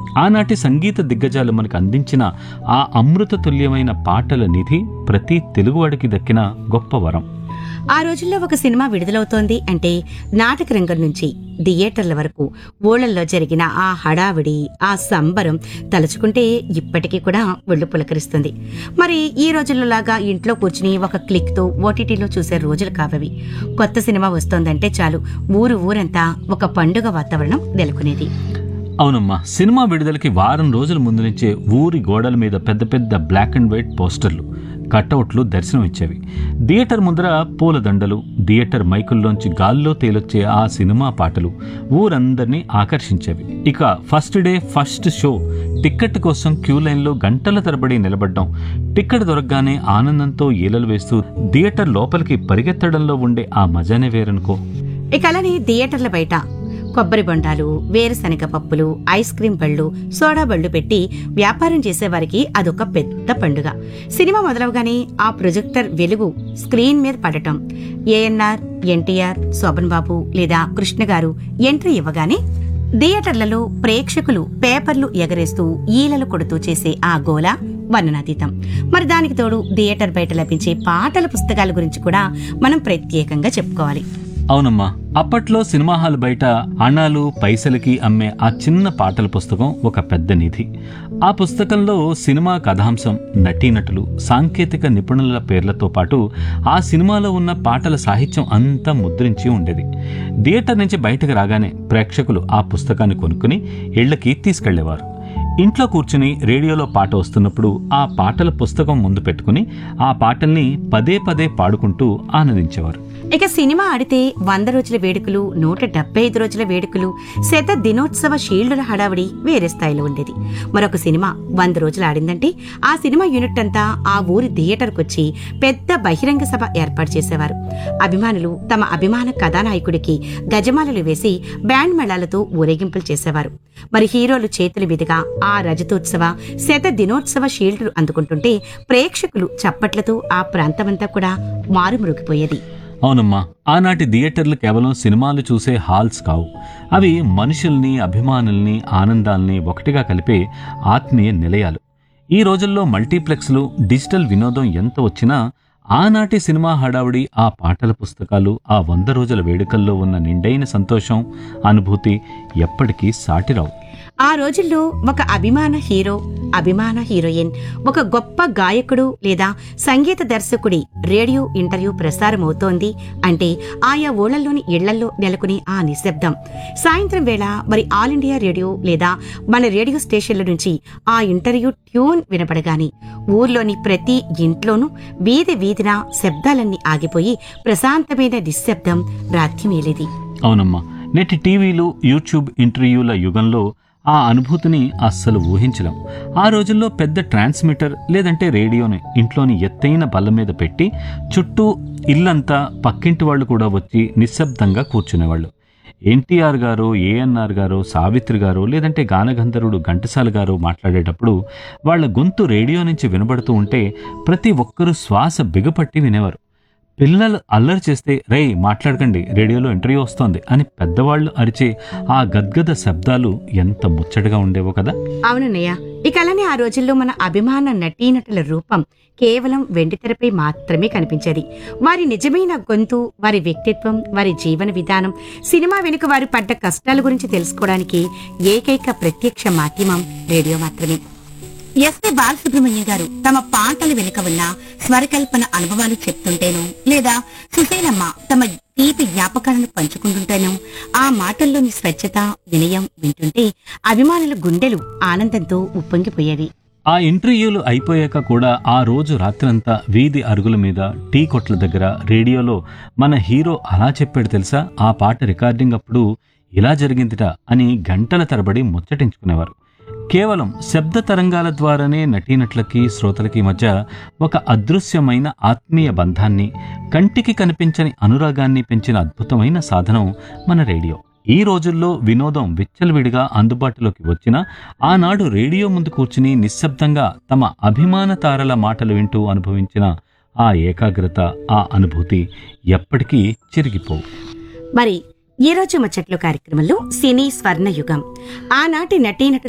ఆనాటి సంగీత దిగ్గజాలు మనకు అందించిన ఆ అమృత తుల్యమైన పాటల నిధి ప్రతి తెలుగువాడికి దక్కిన గొప్ప వరం ఆ రోజుల్లో ఒక సినిమా విడుదలవుతోంది అంటే నాటక రంగం నుంచి థియేటర్ల వరకు ఊళ్ళల్లో జరిగిన ఆ హడావిడి ఆ సంబరం తలుచుకుంటే ఇప్పటికీ కూడా ఒళ్ళు పులకరిస్తుంది మరి ఈ రోజుల్లో లాగా ఇంట్లో కూర్చుని ఒక క్లిక్తో ఓటీటీలో చూసే రోజులు కావవి కొత్త సినిమా వస్తోందంటే చాలు ఊరు ఊరంతా ఒక పండుగ వాతావరణం నెలకొనేది అవునమ్మా సినిమా విడుదలకి వారం రోజుల ముందు నుంచే ఊరి గోడల మీద పెద్ద పెద్ద బ్లాక్ అండ్ వైట్ పోస్టర్లు కటౌట్లు దర్శనం ఇచ్చేవి థియేటర్ ముందర పూలదండలు థియేటర్ మైకుల్లోంచి గాల్లో తేలొచ్చే ఆ సినిమా పాటలు ఊరందరినీ ఆకర్షించేవి ఇక first day first show ticket కోసం క్యూ లైన్లో గంటల తరబడి నిలబడ్డం టిక్కెట్ దొరకగానే ఆనందంతో ఈలలు వేస్తూ థియేటర్ లోపలికి పరిగెత్తడంలో ఉండే ఆ మజానే వేరనుకో ఇక అలానే థియేటర్ల బయట కొబ్బరి బొండాలు వేరుశనగ పప్పులు ఐస్ క్రీం బళ్ళు సోడా బళ్ళు పెట్టి వ్యాపారం చేసేవారికి అదొక పెద్ద పండుగ సినిమా మొదలవగానే ఆ ప్రొజెక్టర్ వెలుగు స్క్రీన్ మీద పడటం ఏఎన్ఆర్ ఎన్టీఆర్ శోభన్ బాబు లేదా కృష్ణ గారు ఎంట్రీ ఇవ్వగానే థియేటర్లలో ప్రేక్షకులు పేపర్లు ఎగరేస్తూ ఈలలు కొడుతూ చేసే ఆ గోల వర్ణనాతీతం మరి దానికి తోడు థియేటర్ బయట లభించే పాటల పుస్తకాల గురించి కూడా మనం ప్రత్యేకంగా చెప్పుకోవాలి అవునమ్మా అప్పట్లో సినిమా హాల్ బయట అణాలు పైసలకి అమ్మే ఆ చిన్న పాటల పుస్తకం ఒక పెద్ద నిధి ఆ పుస్తకంలో సినిమా కథాంశం నటీనటులు సాంకేతిక నిపుణుల పేర్లతో పాటు ఆ సినిమాలో ఉన్న పాటల సాహిత్యం అంతా ముద్రించి ఉండేది థియేటర్ నుంచి బయటకు రాగానే ప్రేక్షకులు ఆ పుస్తకాన్ని కొనుక్కుని ఇళ్లకి తీసుకెళ్లేవారు ఇంట్లో కూర్చుని రేడియోలో పాట వస్తున్నప్పుడు ఆ పాటల పుస్తకం ముందు పెట్టుకుని ఆ పాటల్ని పదే పదే పాడుకుంటూ ఆనందించేవారు ఇక సినిమా ఆడితే వంద రోజుల వేడుకలు నూట డెబ్బై ఐదు రోజుల వేడుకలు శత దినోత్సవ షీల్డుల హడావిడి వేరే స్థాయిలో ఉండేది మరొక సినిమా వంద రోజులు ఆడిందంటే ఆ సినిమా యూనిట్ అంతా ఆ ఊరి థియేటర్కు వచ్చి పెద్ద బహిరంగ సభ ఏర్పాటు చేసేవారు అభిమానులు తమ అభిమాన కథానాయకుడికి గజమాలలు వేసి బ్యాండ్ మేళాలతో ఊరేగింపులు చేసేవారు మరి హీరోలు చేతుల మీదుగా ఆ రజతోత్సవ శత దినోత్సవ షీల్డ్లు అందుకుంటుంటే ప్రేక్షకులు చప్పట్లతో ఆ ప్రాంతమంతా కూడా మారుమ్రోగిపోయేది అవునమ్మా ఆనాటి థియేటర్లు కేవలం సినిమాలు చూసే హాల్స్ కావు అవి మనుషుల్ని అభిమానుల్ని ఆనందాల్ని ఒకటిగా కలిపే ఆత్మీయ నిలయాలు ఈ రోజుల్లో మల్టీప్లెక్స్లు డిజిటల్ వినోదం ఎంత వచ్చినా ఆనాటి సినిమా హడావుడి ఆ పాటల పుస్తకాలు ఆ వంద రోజుల వేడుకల్లో ఉన్న నిండైన సంతోషం అనుభూతి ఎప్పటికీ సాటిరావు ఆ రోజుల్లో ఒక అభిమాన హీరో అభిమాన హీరోయిన్ ఒక గొప్ప గాయకుడు లేదా సంగీత దర్శకుడి రేడియో ఇంటర్వ్యూ ప్రసారం అవుతోంది అంటే ఆయా ఊళ్ళల్లోని ఇళ్లల్లో నెలకొనే ఆ నిశ్శబ్దం సాయంత్రం వేళ మరి ఆల్ ఇండియా రేడియో లేదా మన రేడియో స్టేషన్ల నుంచి ఆ ఇంటర్వ్యూ ట్యూన్ వినపడగానే ఊర్లోని ప్రతి ఇంట్లోనూ వీధి వీధిన శబ్దాలన్నీ ఆగిపోయి ప్రశాంతమైన నిశ్శబ్దం రాత్రిమేలేది అవునమ్మా నేటి టీవీలు యూట్యూబ్ ఇంటర్వ్యూల యుగంలో ఆ అనుభూతిని అస్సలు ఊహించలేం ఆ రోజుల్లో పెద్ద ట్రాన్స్మిటర్ లేదంటే రేడియోని ఇంట్లోని ఎత్తైన బల్ల మీద పెట్టి చుట్టూ ఇల్లంతా పక్కింటి వాళ్ళు కూడా వచ్చి నిశ్శబ్దంగా కూర్చునేవాళ్ళు ఎన్టీఆర్ గారు ఏఎన్ఆర్ గారు సావిత్రి గారు లేదంటే గానగంధర్వుడు ఘంటసాల గారు మాట్లాడేటప్పుడు వాళ్ళ గొంతు రేడియో నుంచి వినబడుతూ ఉంటే ప్రతి ఒక్కరూ శ్వాస బిగపట్టి వినేవారు పిల్లలు అల్లరి చేస్తే రేయ్ మాట్లాడకండి రేడియోలో ఇంటర్వ్యూ వస్తోంది అని పెద్దవాళ్ళు అరిచే ఆ గద్గద శబ్దాలు ఎంత ముచ్చటగా ఉండేవో కదా అవునన్నయ్య ఇక అలానే ఆ రోజుల్లో మన అభిమాన నటీనటుల రూపం కేవలం వెండితెరపై మాత్రమే కనిపించేది వారి నిజమైన గొంతు వారి వ్యక్తిత్వం వారి జీవన విధానం సినిమా వెనుక వారు పడ్డ కష్టాల గురించి తెలుసుకోవడానికి ఏకైక ప్రత్యక్ష మాధ్యమం రేడియో మాత్రమే ఎస్పి బాలసుబ్రహ్మణ్యం గారు తమ పాటల వెనుక ఉన్న స్వరకల్పన అనుభవాలు చెప్తుంటేనో లేదా సుశీలమ్మ తమ తీపి జ్ఞాపకాలను పంచుకుంటుంటేనో ఆ మాటల్లోని స్వచ్ఛత వినయం వింటుంటే అభిమానుల గుండెలు ఆనందంతో ఉప్పొంగిపోయేవి ఆ ఇంటర్వ్యూలు అయిపోయాక కూడా ఆ రోజు రాత్రంతా వీధి అరుగుల మీద టీ కొట్ల దగ్గర రేడియోలో మన హీరో అలా చెప్పాడు తెలుసా ఆ పాట రికార్డింగ్ అప్పుడు ఇలా జరిగిందిట అని గంటల తరబడి ముచ్చటించుకునేవారు కేవలం శబ్ద తరంగాల ద్వారానే నటీనటులకి శ్రోతలకి మధ్య ఒక అదృశ్యమైన ఆత్మీయ బంధాన్ని కంటికి కనిపించని అనురాగాన్ని పెంచిన అద్భుతమైన సాధనం మన రేడియో ఈ రోజుల్లో వినోదం విచ్చలవిడిగా అందుబాటులోకి వచ్చినా ఆనాడు రేడియో ముందు కూర్చుని నిశ్శబ్దంగా తమ అభిమాన తారల మాటలు వింటూ అనుభవించిన ఆ ఏకాగ్రత ఆ అనుభూతి ఎప్పటికీ చిరిగిపోవు మరి ఈ రోజు ముచ్చట్లు కార్యక్రమంలో సినీ స్వర్ణ యుగం ఆనాటి నటీనటుల